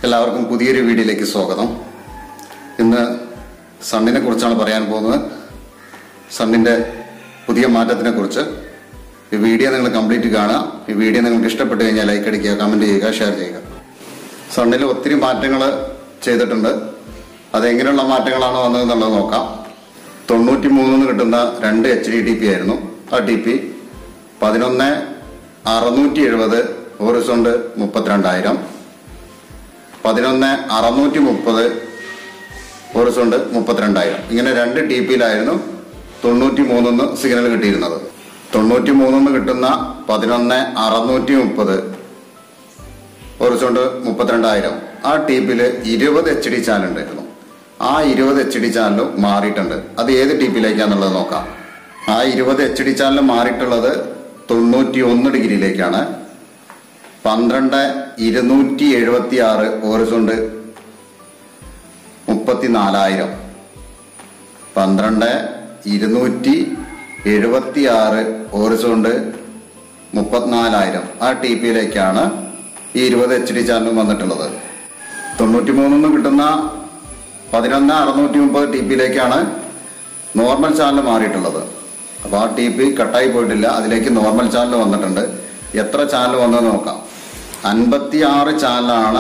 എല്ലാവർക്കും പുതിയൊരു വീഡിയോയിലേക്ക് സ്വാഗതം ഇന്ന് സണ്ണിനെ കുറിച്ചാണ് പറയാൻ പോകുന്നത് സണ്ണിന്റെ പുതിയ മാറ്റത്തിനെ കുറിച്ച് ഈ വീഡിയോ നിങ്ങൾ കംപ്ലീറ്റ് കാണുക ഈ വീഡിയോ നിങ്ങൾക്ക് ഇഷ്ടപ്പെട്ടു കഴിഞ്ഞാൽ ലൈക്ക് അടിക്കുക കമന്റ് ചെയ്യുക ഷെയർ ചെയ്യുക സണ്ണിൽ ഒത്തിരി മാറ്റങ്ങൾ ചെയ്തിട്ടുണ്ട് അതെങ്ങനെയുള്ള മാറ്റങ്ങളാണ് വന്നതെന്നുള്ളത് നോക്കാം തൊണ്ണൂറ്റി മൂന്നിന് കിട്ടുന്ന രണ്ട് എച്ച് ഡി ടി പി ആയിരുന്നു ആ ടി പി പതിനൊന്ന് അറുന്നൂറ്റി എഴുപത് ഹോറിസോണ്ട് മുപ്പത്തിരണ്ടായിരം പതിനൊന്ന് അറുന്നൂറ്റി മുപ്പത് ഹോറിസോണ്ട് മുപ്പത്തിരണ്ടായിരം ഇങ്ങനെ രണ്ട് ടി പിയിലായിരുന്നു തൊണ്ണൂറ്റി മൂന്നിന്ന് സിഗ്നൽ കിട്ടിയിരുന്നത് തൊണ്ണൂറ്റി മൂന്നിന്ന് കിട്ടുന്ന പതിനൊന്ന് അറുന്നൂറ്റി മുപ്പത് ഹോറിസോണ്ട് മുപ്പത്തിരണ്ടായിരം ആ ടി പിയില് ഇരുപത് എച്ച് ഡി ചാനൽ ഉണ്ടായിരുന്നു ആ ഇരുപത് എച്ച് ഡി ചാനലും മാറിയിട്ടുണ്ട് അത് ഏത് ടി പിയിലേക്കാന്നുള്ളത് നോക്കാം ആ ഇരുപത് എച്ച് ഡി ചാനൽ മാറിയിട്ടുള്ളത് തൊണ്ണൂറ്റി ഒന്ന് ഡിഗ്രിയിലേക്കാണ് പന്ത്രണ്ട് ഇരുന്നൂറ്റി എഴുപത്തി ആറ് ഹോറിസോണ്ട് മുപ്പത്തിനാലായിരം പന്ത്രണ്ട് ഇരുന്നൂറ്റി എഴുപത്തി ആറ് ഹോറിസോണ്ട് മുപ്പത്തിനാലായിരം ആ ടി പിയിലേക്കാണ് ഈ ഇരുപത് എച്ച് ഡി ചാനലും വന്നിട്ടുള്ളത് തൊണ്ണൂറ്റി മൂന്നിന്ന് കിട്ടുന്ന പതിനൊന്ന് അറുന്നൂറ്റി മുപ്പത് ടി പിയിലേക്കാണ് നോർമൽ ചാനൽ മാറിയിട്ടുള്ളത് അപ്പോൾ ആ ടി പി കട്ടായി പോയിട്ടില്ല അതിലേക്ക് നോർമൽ ചാനൽ വന്നിട്ടുണ്ട് എത്ര ചാനൽ വന്നതെന്ന് നോക്കാം അൻപത്തി ആറ് ചാനലാണ്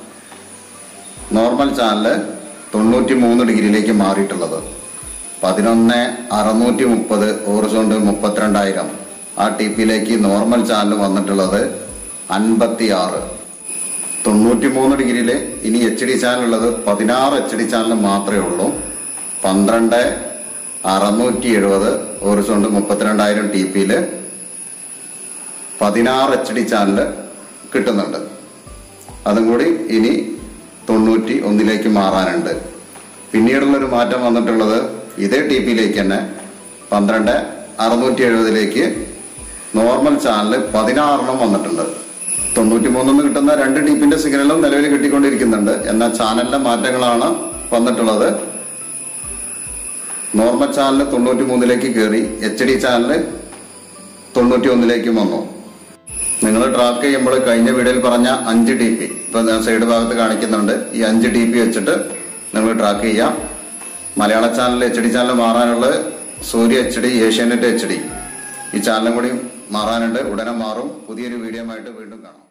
നോർമൽ ചാനൽ തൊണ്ണൂറ്റി മൂന്ന് ഡിഗ്രിയിലേക്ക് മാറിയിട്ടുള്ളത് പതിനൊന്ന് അറുന്നൂറ്റി മുപ്പത് ഓറിസോണ്ട് മുപ്പത്തിരണ്ടായിരം ആ ടി പിയിലേക്ക് നോർമൽ ചാനൽ വന്നിട്ടുള്ളത് അൻപത്തി ആറ് തൊണ്ണൂറ്റി മൂന്ന് ഡിഗ്രിയിൽ ഇനി എച്ച് ഡി ചാനൽ ഉള്ളത് പതിനാറ് എച്ച് ഡി ചാനൽ മാത്രമേ ഉള്ളൂ പന്ത്രണ്ട് അറുന്നൂറ്റി എഴുപത് ഓറിസോണ്ട് മുപ്പത്തിരണ്ടായിരം ടി പിയിൽ പതിനാറ് എച്ച് ഡി ചാനൽ കിട്ടുന്നുണ്ട് അതും കൂടി ഇനി തൊണ്ണൂറ്റി ഒന്നിലേക്ക് മാറാനുണ്ട് പിന്നീടുള്ളൊരു മാറ്റം വന്നിട്ടുള്ളത് ഇതേ ടി പിയിലേക്ക് തന്നെ പന്ത്രണ്ട് അറുന്നൂറ്റി എഴുപതിലേക്ക് നോർമൽ ചാനൽ പതിനാറെണ്ണം വന്നിട്ടുണ്ട് തൊണ്ണൂറ്റി മൂന്നിന്ന് കിട്ടുന്ന രണ്ട് ടി പിന്റെ സിഗ്നലും നിലവിൽ കിട്ടിക്കൊണ്ടിരിക്കുന്നുണ്ട് എന്നാൽ ചാനലിന്റെ മാറ്റങ്ങളാണ് വന്നിട്ടുള്ളത് നോർമൽ ചാനൽ തൊണ്ണൂറ്റി മൂന്നിലേക്ക് കയറി എച്ച് ഡി ചാനൽ തൊണ്ണൂറ്റി ഒന്നിലേക്കും വന്നു നിങ്ങൾ ട്രാക്ക് ചെയ്യുമ്പോൾ കഴിഞ്ഞ വീഡിയോയിൽ പറഞ്ഞ അഞ്ച് ടി പി ഇപ്പൊ ഞാൻ സൈഡ് ഭാഗത്ത് കാണിക്കുന്നുണ്ട് ഈ അഞ്ച് ടി പി വെച്ചിട്ട് നിങ്ങൾ ട്രാക്ക് ചെയ്യാം മലയാള ചാനൽ എച്ച് ഡി ചാനൽ മാറാനുള്ളത് Surya H D Asianet H D ഈ ചാനലും കൂടി മാറാനുണ്ട് ഉടനെ മാറും പുതിയൊരു വീഡിയോ ആയിട്ട് വീണ്ടും കാണാം